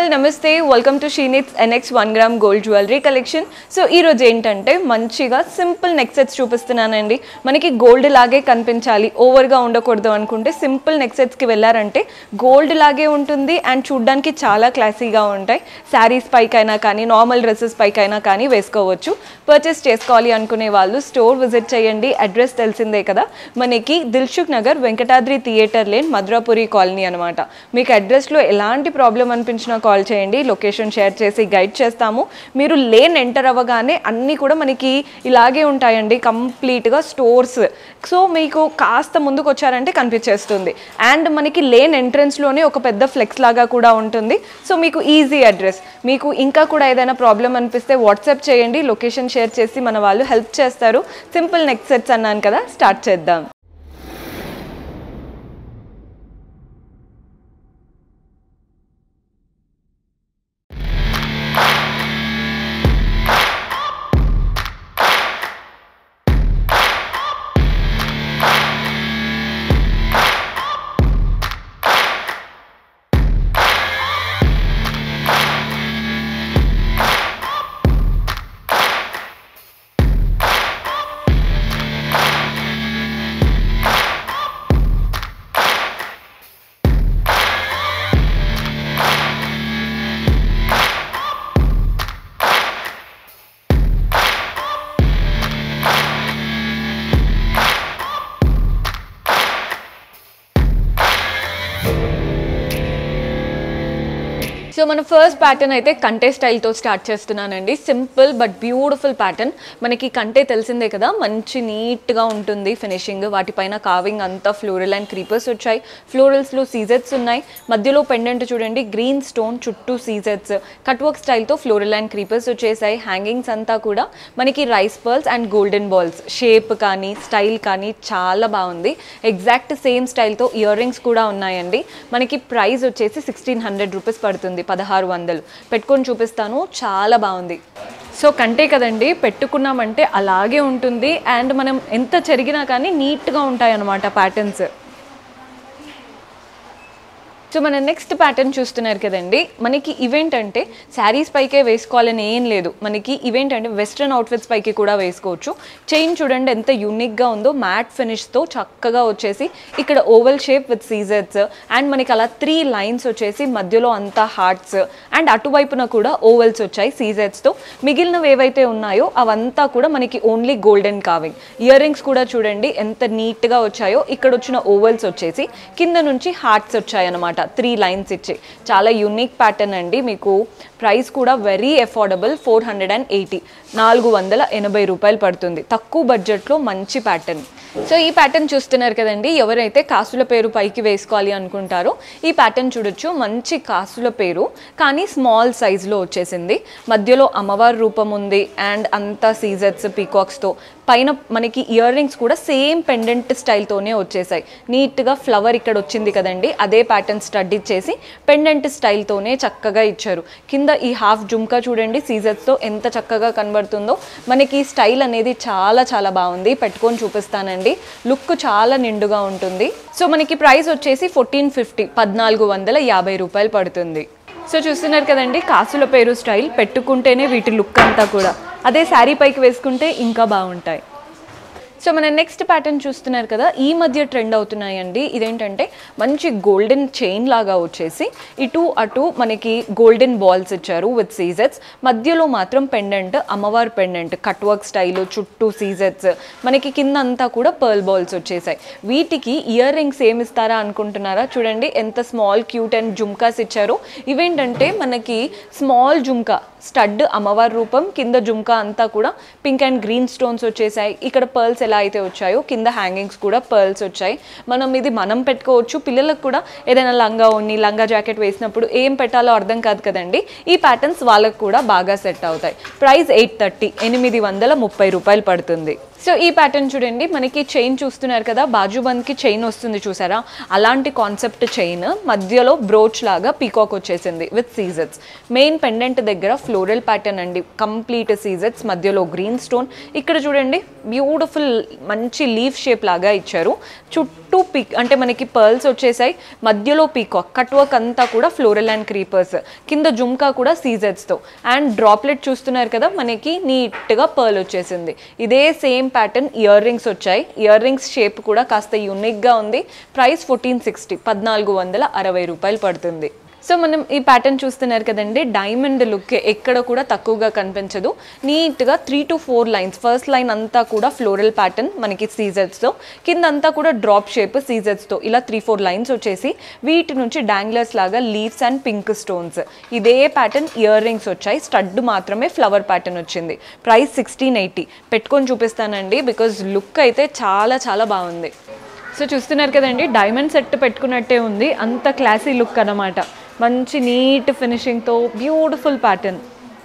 all నమస్తే welcome to షీనిట్స్ ఎన్ఎక్స్ one gram gold jewellery collection so ఈ రోజు ఏంటంటే మంచిగా సింపుల్ నెక్ సెట్స్ చూపిస్తున్నానండి మనకి గోల్డ్ లాగే కనిపించాలి ఓవర్గా ఉండకూడదు అనుకుంటే సింపుల్ నెక్ సెట్స్కి వెళ్ళారంటే గోల్డ్ లాగే ఉంటుంది అండ్ చూడ్డానికి చాలా క్లాసీగా ఉంటాయి శారీస్ పైకైనా కానీ నార్మల్ డ్రెస్సెస్ పైకైనా కానీ వేసుకోవచ్చు పర్చేస్ చేసుకోవాలి అనుకునే వాళ్ళు స్టోర్ విజిట్ చేయండి అడ్రస్ తెలిసిందే కదా మనకి Dilsukhnagar Venkatadri theatre lane Madhurapuri colony అనమాట మీకు అడ్రస్లో ఎలాంటి ప్రాబ్లం అనిపించినా కాల్ చేయండి లొకేషన్ షేర్ చేసి గైడ్ చేస్తాము మీరు లేన్ ఎంటర్ అవ్వగానే అన్నీ కూడా మనకి ఇలాగే ఉంటాయండి కంప్లీట్గా స్టోర్స్ సో మీకు కాస్త ముందుకు వచ్చారంటే కనిపించేస్తుంది అండ్ మనకి లేన్ ఎంట్రన్స్లోనే ఒక పెద్ద ఫ్లెక్స్ లాగా కూడా ఉంటుంది సో మీకు ఈజీ అడ్రస్ మీకు ఇంకా కూడా ఏదైనా ప్రాబ్లం అనిపిస్తే వాట్సాప్ చేయండి లొకేషన్ షేర్ చేసి మన వాళ్ళు హెల్ప్ చేస్తారు సింపుల్ నెక్ సెట్స్ అన్నాను కదా స్టార్ట్ చేద్దాం సో మన ఫస్ట్ ప్యాటర్న్ అయితే కంటే స్టైల్తో స్టార్ట్ చేస్తున్నానండి సింపుల్ బట్ బ్యూటిఫుల్ ప్యాటర్న్ మనకి కంటే తెలిసిందే కదా మంచి నీట్గా ఉంటుంది ఫినిషింగ్ వాటిపైన కావింగ్ అంతా ఫ్లోరల్ అండ్ క్రీపర్స్ వచ్చాయి ఫ్లోరల్స్లో సీజెట్స్ ఉన్నాయి మధ్యలో పెండెంట్ చూడండి గ్రీన్ స్టోన్ చుట్టూ సీజెట్స్ కట్ వర్క్ స్టైల్తో ఫ్లోరల్ అండ్ క్రీపర్స్ వచ్చేసాయి హ్యాంగింగ్స్ అంతా కూడా మనకి rice pearls and golden balls shape కానీ స్టైల్ కానీ చాలా బాగుంది ఎగ్జాక్ట్ సేమ్ స్టైల్తో ఇయర్ రింగ్స్ కూడా ఉన్నాయండి మనకి ప్రైస్ వచ్చేసి సిక్స్టీన్ హండ్రెడ్ రూపీస్ పడుతుంది పదహారు వందలు పెట్టుకొని చూపిస్తాను చాలా బాగుంది సో కంటే కదండి పెట్టుకున్నామంటే అలాగే ఉంటుంది అండ్ మనం ఎంత చెరిగినా కానీ నీట్గా ఉంటాయి అన్నమాట ప్యాటర్న్స్ సో మన నెక్స్ట్ ప్యాటర్న్ చూస్తున్నారు కదండి మనకి ఈవెంట్ అంటే శారీస్ పైకే వేసుకోవాలని ఏం లేదు మనకి ఈవెంట్ అంటే వెస్ట్రన్ అవుట్ఫిట్స్ పైకి కూడా వేసుకోవచ్చు చైన్ చూడండి ఎంత యూనిక్గా ఉందో మ్యాట్ ఫినిష్తో చక్కగా వచ్చేసి ఇక్కడ ఓవల్ షేప్ విత్ సీజర్స్ అండ్ మనకి అలా త్రీ లైన్స్ వచ్చేసి మధ్యలో అంతా హార్ట్స్ అండ్ అటువైపున కూడా ఓవల్స్ వచ్చాయి సీజర్స్తో మిగిలినవి ఏవైతే ఉన్నాయో అవంతా కూడా మనకి only golden carving earrings కూడా చూడండి ఎంత నీట్గా వచ్చాయో ఇక్కడ వచ్చిన ఓవల్స్ వచ్చేసి కింద నుంచి హార్ట్స్ వచ్చాయి అనమాట త్రీ లైన్స్ ఇచ్చి చాలా యూనిక్ ప్యాటర్న్ అండి మీకు ప్రైస్ కూడా very affordable four hundred and eighty నాలుగు వందల ఎనభై రూపాయలు పడుతుంది తక్కువ బడ్జెట్లో మంచి ప్యాటర్న్ సో ఈ ప్యాటర్న్ చూస్తున్నారు కదండి ఎవరైతే కాసుల పేరు పైకి వేసుకోవాలి అనుకుంటారో ఈ ప్యాటర్న్ చూడొచ్చు మంచి కాసుల పేరు కానీ స్మాల్ సైజులో వచ్చేసింది మధ్యలో అమ్మవారి రూపం ఉంది అండ్ అంతా సీజర్స్ పీకాక్స్తో పైన మనకి ఇయర్ రింగ్స్ కూడా సేమ్ పెండెంట్ స్టైల్తోనే వచ్చేసాయి నీట్గా ఫ్లవర్ ఇక్కడ వచ్చింది కదండి అదే ప్యాటర్న్ స్టడ్ ఇచ్చేసి పెండెంట్ స్టైల్తోనే చక్కగా ఇచ్చారు కింద ఈ హాఫ్ జుమ్కా చూడండి సీజర్స్తో ఎంత చక్కగా కనబడుతుందో మనకి స్టైల్ అనేది చాలా చాలా బాగుంది పెట్టుకొని చూపిస్తానండి లుక్ చాలా నిండుగా ఉంటుంది సో మనకి ప్రైస్ వచ్చేసి ఫోర్టీన్ ఫిఫ్టీ పద్నాలుగు వందల యాభై రూపాయలు పడుతుంది సో చూస్తున్నారు కదండి కాసుల పేరు స్టైల్ పెట్టుకుంటేనే వీటి లుక్ అంతా కూడా అదే శారీ పైకి వేసుకుంటే ఇంకా బాగుంటాయి సో మన నెక్స్ట్ ప్యాటర్న్ చూస్తున్నారు కదా ఈ మధ్య ట్రెండ్ అవుతున్నాయండి ఇదేంటంటే మంచి గోల్డెన్ చైన్ లాగా వచ్చేసి ఇటు అటు మనకి గోల్డెన్ బాల్స్ ఇచ్చారు విత్ సీజెట్స్ మధ్యలో మాత్రం పెండెంట్ అమ్మవారి పెండెంట్ కట్ వర్క్ స్టైల్ చుట్టూ సీజెట్స్ మనకి కింద అంతా కూడా పర్ల్ బాల్స్ వచ్చేసాయి వీటికి ఇయర్ రింగ్స్ ఏమి ఇస్తారా అనుకుంటున్నారా చూడండి ఎంత స్మాల్ క్యూట్ అండ్ జుమ్కాస్ ఇచ్చారో ఇవేంటంటే మనకి స్మాల్ జుమ్కా స్టడ్ అమ్మవారి రూపం కింద జుమ్కా అంతా కూడా పింక్ అండ్ గ్రీన్ స్టోన్స్ వచ్చేసాయి ఇక్కడ పర్ల్స్ ఎలా అయితే వచ్చాయో కింద హ్యాంగింగ్స్ కూడా పర్ల్స్ వచ్చాయి మనం ఇది మనం పెట్టుకోవచ్చు పిల్లలకు కూడా ఏదైనా లంగా ఉన్ని లంగా జాకెట్ వేసినప్పుడు ఏం పెట్టాలో అర్థం కాదు కదండి ఈ ప్యాటర్న్స్ వాళ్ళకు కూడా బాగా సెట్ అవుతాయి ప్రైస్ ఎయిట్ థర్టీ ఎనిమిది వందల ముప్పై రూపాయలు పడుతుంది సో ఈ ప్యాటర్న్ చూడండి మనకి చైన్ చూస్తున్నారు కదా బాజుబంద్కి చైన్ వస్తుంది చూసారా అలాంటి కాన్సెప్ట్ చైన్ మధ్యలో బ్రోచ్ లాగా పీకాక్ వచ్చేసింది విత్ సీజర్స్ మెయిన్ పెండెంట్ దగ్గర ఫ్లోరల్ ప్యాటర్న్ అండి కంప్లీట్ సీజర్స్ మధ్యలో గ్రీన్ స్టోన్ ఇక్కడ చూడండి బ్యూటిఫుల్ మంచి లీఫ్ షేప్ లాగా ఇచ్చారు చుట్టూ పీక్ అంటే మనకి పర్ల్స్ వచ్చేసాయి మధ్యలో పీకాక్ కట్ వర్క్ అంతా కూడా ఫ్లోరల్ అండ్ క్రీపర్స్ కింద జుమ్కా కూడా సీజర్స్తో అండ్ డ్రాప్లెట్ చూస్తున్నారు కదా మనకి నీట్గా పర్ల్ వచ్చేసింది ఇదే సేమ్ ప్యాటర్న్ ఇయర్ రింగ్స్ వచ్చాయి ఇయర్ రింగ్స్ షేప్ కూడా కాస్త యూనిక్గా ఉంది ప్రైస్ ఫోర్టీన్ సిక్స్టీ పద్నాలుగు వందల అరవై రూపాయలు పడుతుంది సో మనం ఈ ప్యాటర్న్ చూస్తున్నారు కదండి డైమండ్ లుక్ ఎక్కడ కూడా తక్కువగా కనిపించదు నీట్గా three to four lines first line అంతా కూడా ఫ్లోరల్ ప్యాటర్న్ మనకి సీజర్స్తో కింద అంతా కూడా డ్రాప్ షేప్ సీజర్స్తో ఇలా త్రీ ఫోర్ లైన్స్ వచ్చేసి వీటి నుంచి డాంగ్లర్స్ లాగా లీవ్స్ అండ్ పింక్ స్టోన్స్ ఇదే ప్యాటర్న్ ఇయర్ రింగ్స్ వచ్చాయి స్టడ్ మాత్రమే ఫ్లవర్ ప్యాటర్న్ వచ్చింది ప్రైస్ సిక్స్టీన్ ఎయిటీ పెట్టుకొని చూపిస్తానండి బికాజ్ లుక్ అయితే చాలా చాలా బాగుంది సో చూస్తున్నారు కదండి డైమండ్ సెట్ పెట్టుకున్నట్టే ఉంది అంత క్లాసీ లుక్ అన్నమాట మంచి నీట్ ఫినిషింగ్తో బ్యూటిఫుల్ ప్యాటర్న్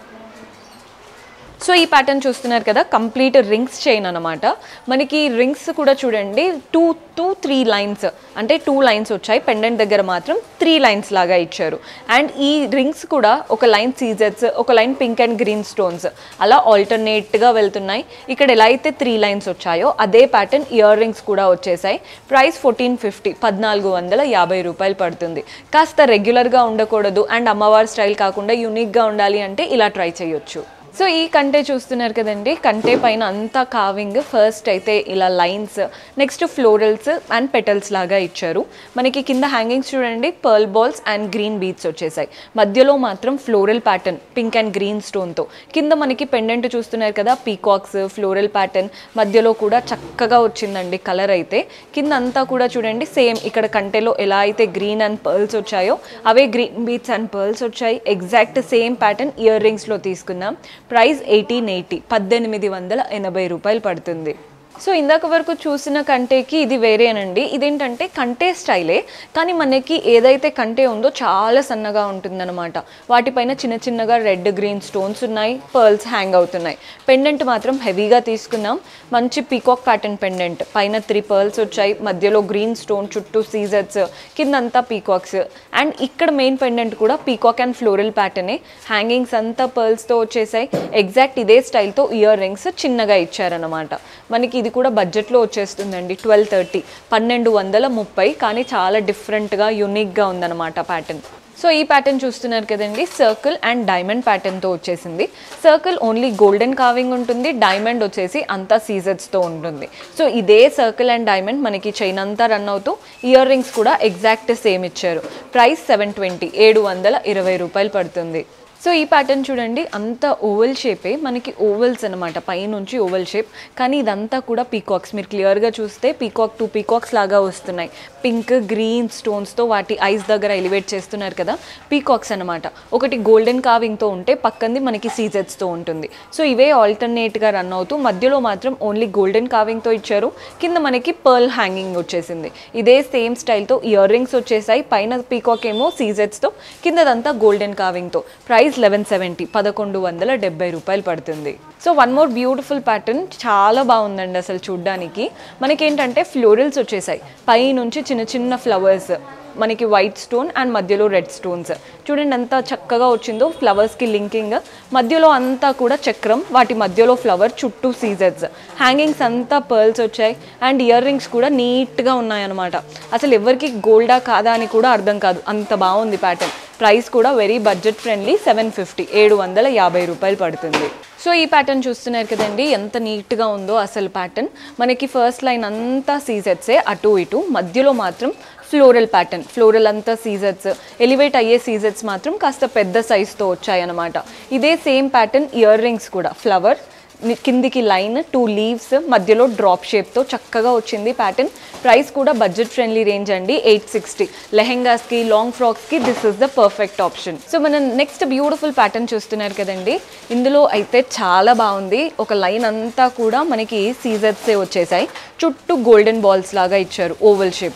సో ఈ ప్యాటర్న్ చూస్తున్నారు కదా కంప్లీట్ రింగ్స్ చైన్ అనమాట మనకి రింగ్స్ కూడా చూడండి టూ టూ త్రీ లైన్స్ అంటే టూ లైన్స్ వచ్చాయి పెండెంట్ దగ్గర మాత్రం త్రీ లైన్స్ లాగా ఇచ్చారు అండ్ ఈ రింగ్స్ కూడా ఒక లైన్ సీజర్స్ ఒక line pink and green stones అలా ఆల్టర్నేట్గా వెళ్తున్నాయి ఇక్కడ ఎలా అయితే త్రీ లైన్స్ వచ్చాయో అదే ప్యాటర్న్ ఇయర్ రింగ్స్ కూడా వచ్చేసాయి ప్రైస్ ఫోర్టీన్ ఫిఫ్టీ పద్నాలుగు వందల యాభై రూపాయలు పడుతుంది కాస్త రెగ్యులర్గా ఉండకూడదు అండ్ అమ్మవారి స్టైల్ కాకుండా యూనిక్గా ఉండాలి అంటే ఇలా ట్రై చేయొచ్చు సో ఈ కంటే చూస్తున్నారు కదండి కంటే పైన అంతా కావింగ్ ఫస్ట్ అయితే ఇలా lines next florals and petals లాగా ఇచ్చారు మనకి కింద హ్యాంగింగ్స్ చూడండి pearl balls and green beads వచ్చేసాయి మధ్యలో మాత్రం floral pattern pink and green స్టోన్తో కింద మనకి పెండెంట్ చూస్తున్నారు కదా పీకాక్స్ ఫ్లోరల్ ప్యాటర్న్ మధ్యలో కూడా చక్కగా వచ్చిందండి కలర్ అయితే కింద అంతా కూడా చూడండి సేమ్ ఇక్కడ కంటెలో ఎలా అయితే గ్రీన్ అండ్ పర్ల్స్ వచ్చాయో అవే గ్రీన్ బీట్స్ అండ్ పర్ల్స్ వచ్చాయి ఎగ్జాక్ట్ సేమ్ ప్యాటర్న్ ఇయర్ రింగ్స్లో తీసుకుందాం ప్రైస్ ఎయిటీన్ ఎయిటీ పద్దెనిమిది వందల ఎనభై రూపాయలు పడుతుంది సో ఇందాక వరకు చూసిన కంటేకి ఇది వేరేనండి ఇదేంటంటే కంటే స్టైలే కానీ మనకి ఏదైతే కంటే ఉందో చాలా సన్నగా ఉంటుందన్నమాట వాటిపైన చిన్న చిన్నగా రెడ్ గ్రీన్ స్టోన్స్ ఉన్నాయి పర్ల్స్ హ్యాంగ్ అవుతున్నాయి పెండెంట్ మాత్రం హెవీగా తీసుకున్నాం మంచి పీకాక్ ప్యాటర్న్ పెండెంట్ పైన త్రీ పర్ల్స్ వచ్చాయి మధ్యలో గ్రీన్ స్టోన్ చుట్టూ సీజర్స్ కిందంతా పీకాక్స్ అండ్ ఇక్కడ మెయిన్ పెండెంట్ కూడా పీకాక్ అండ్ ఫ్లోరల్ ప్యాటర్నే హ్యాంగింగ్స్ అంతా పర్ల్స్తో వచ్చేసాయి ఎగ్జాక్ట్ ఇదే స్టైల్తో ఇయర్ రింగ్స్ చిన్నగా ఇచ్చారనమాట మనకి ఇది కూడా బడ్జెట్లో వచ్చేస్తుందండి ట్వెల్వ్ థర్టీ పన్నెండు వందల ముప్పై కానీ చాలా డిఫరెంట్గా యూనిక్గా ఉందన్నమాట ప్యాటర్న్ సో ఈ ప్యాటర్న్ చూస్తున్నారు కదండి సర్కిల్ అండ్ డైమండ్ ప్యాటర్న్తో వచ్చేసింది సర్కిల్ ఓన్లీ గోల్డెన్ కావింగ్ ఉంటుంది డైమండ్ వచ్చేసి అంతా సీజర్స్తో ఉంటుంది సో ఇదే సర్కిల్ అండ్ డైమండ్ మనకి చైన్ అంతా రన్ అవుతూ ఇయర్ రింగ్స్ కూడా ఎగ్జాక్ట్ సేమ్ ఇచ్చారు ప్రైస్ సెవెన్ ట్వంటీ ఏడు వందల ఇరవై రూపాయలు పడుతుంది సో ఈ ప్యాటర్న్ చూడండి అంత ఓవెల్ షేపే మనకి ఓవెల్స్ అనమాట పైనుంచి ఓవెల్ షేప్ కానీ ఇదంతా కూడా పీకాక్స్ మీరు క్లియర్గా చూస్తే పీకాక్ టూ పీకాక్స్ లాగా వస్తున్నాయి పింక్ గ్రీన్ స్టోన్స్తో వాటి ఐస్ దగ్గర ఎలివేట్ చేస్తున్నారు కదా పీకాక్స్ అనమాట ఒకటి గోల్డెన్ కావింగ్తో ఉంటే పక్కంది మనకి సీజెట్స్తో ఉంటుంది సో ఇవే ఆల్టర్నేట్గా రన్ అవుతూ మధ్యలో మాత్రం ఓన్లీ గోల్డెన్ కావింగ్తో ఇచ్చారు కింద మనకి పర్ల్ హ్యాంగింగ్ వచ్చేసింది ఇదే సేమ్ స్టైల్తో ఇయర్ రింగ్స్ వచ్చేసాయి పైన పీకాక్ ఏమో సీజెట్స్తో కిందదంతా గోల్డెన్ కావింగ్తో ప్రైస్ లెవెన్ సెవెంటీ పదకొండు వందల డెబ్బై రూపాయలు పడుతుంది so one more beautiful pattern చాలా బాగుందండి అసలు చూడ్డానికి మనకేంటంటే ఫ్లోరల్స్ వచ్చేసాయి పై నుంచి చిన్న చిన్న ఫ్లవర్స్ మనకి వైట్ స్టోన్ అండ్ మధ్యలో రెడ్ స్టోన్స్ చూడండి ఎంత చక్కగా వచ్చిందో ఫ్లవర్స్కి లింకింగ్ మధ్యలో అంతా కూడా చక్రం వాటి మధ్యలో ఫ్లవర్ చుట్టూ సీజర్స్ హ్యాంగింగ్స్ అంతా పర్ల్స్ వచ్చాయి అండ్ ఇయర్ రింగ్స్ కూడా నీట్గా ఉన్నాయన్నమాట అసలు ఎవరికి గోల్డా కాదా అని కూడా అర్థం కాదు అంత బాగుంది ప్యాటర్న్ ప్రైస్ కూడా very budget friendly seven fifty ఏడు వందల యాభై రూపాయలు పడుతుంది సో ఈ ప్యాటర్న్ చూస్తున్నారు కదండి ఎంత నీట్గా ఉందో అసలు ప్యాటర్న్ మనకి ఫస్ట్ లైన్ అంతా సీజెట్సే అటు ఇటు మధ్యలో మాత్రం ఫ్లోరల్ ప్యాటర్న్ ఫ్లోరల్ అంతా సీజర్స్ ఎలివేట్ అయ్యే సీజర్స్ మాత్రం కాస్త పెద్ద సైజ్తో వచ్చాయన్నమాట ఇదే సేమ్ ప్యాటర్న్ ఇయర్ రింగ్స్ కూడా ఫ్లవర్ కిందికి లైన్ టూ లీవ్స్ మధ్యలో డ్రాప్ షేప్తో చక్కగా వచ్చింది ప్యాటర్న్ ప్రైస్ కూడా బడ్జెట్ ఫ్రెండ్లీ రేంజ్ అండి ఎయిట్ సిక్స్టీ లెహెంగాస్కి లాంగ్ ఫ్రాక్స్కి this is the perfect option so మనం నెక్స్ట్ బ్యూటిఫుల్ ప్యాటర్న్ చూస్తున్నారు కదండి ఇందులో అయితే చాలా బాగుంది ఒక లైన్ అంతా కూడా మనకి సీజర్సే వచ్చేసాయి చుట్టూ గోల్డెన్ బాల్స్ లాగా ఇచ్చారు ఓవల్ షేప్తో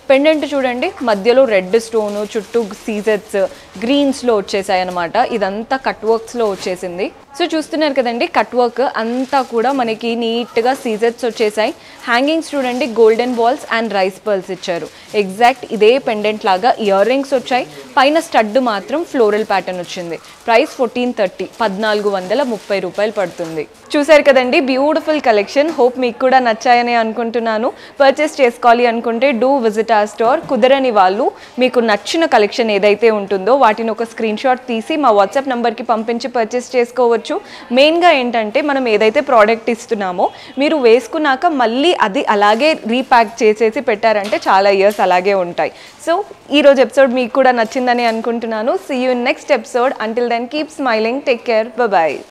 పెండెంట్ చూడండి మధ్యలో రెడ్ స్టోన్ చుట్టూ సీజెట్స్ గ్రీన్స్లో వచ్చేసాయి అనమాట ఇదంతా కట్ వర్క్స్లో వచ్చేసింది సో చూస్తున్నారు కదండి కట్ వర్క్ అంతా కూడా మనకి నీట్గా సీజెట్స్ వచ్చేసాయి హ్యాంగింగ్స్ చూడండి golden balls and rice pearls ఇచ్చారు ఎగ్జాక్ట్ ఇదే పెండెంట్ లాగా ఇయర్ రింగ్స్ వచ్చాయి పైన స్టడ్ మాత్రం ఫ్లోరల్ ప్యాటర్న్ వచ్చింది ప్రైస్ ఫోర్టీన్ థర్టీ పద్నాలుగు వందల ముప్పై రూపాయలు పడుతుంది చూసారు కదండి బ్యూటిఫుల్ కలెక్షన్ హోప్ మీకు కూడా నచ్చాయని అనుకుంటున్నాను పర్చేస్ చేసుకోవాలి అనుకుంటే డూ విజిట్ ఆ స్టోర్ కుదరని వాళ్ళు మీకు నచ్చిన కలెక్షన్ ఏదైతే ఉంటుందో వాటిని ఒక స్క్రీన్ షాట్ తీసి మా వాట్సాప్ నెంబర్కి పంపించి పర్చేస్ చేసుకోవచ్చు మెయిన్గా ఏంటంటే మనం ఏదైతే ప్రోడక్ట్ ఇస్తున్నామో మీరు వేసుకున్నాక మళ్ళీ అది అలాగే రీప్యాక్ చేసేసి పెట్టారంటే చాలా ఇయర్స్ అలాగే ఉంటాయి సో ఈరోజు ఎపిసోడ్ మీకు కూడా నచ్చిందని అనుకుంటున్నాను see you next episode until then keep smiling take care bye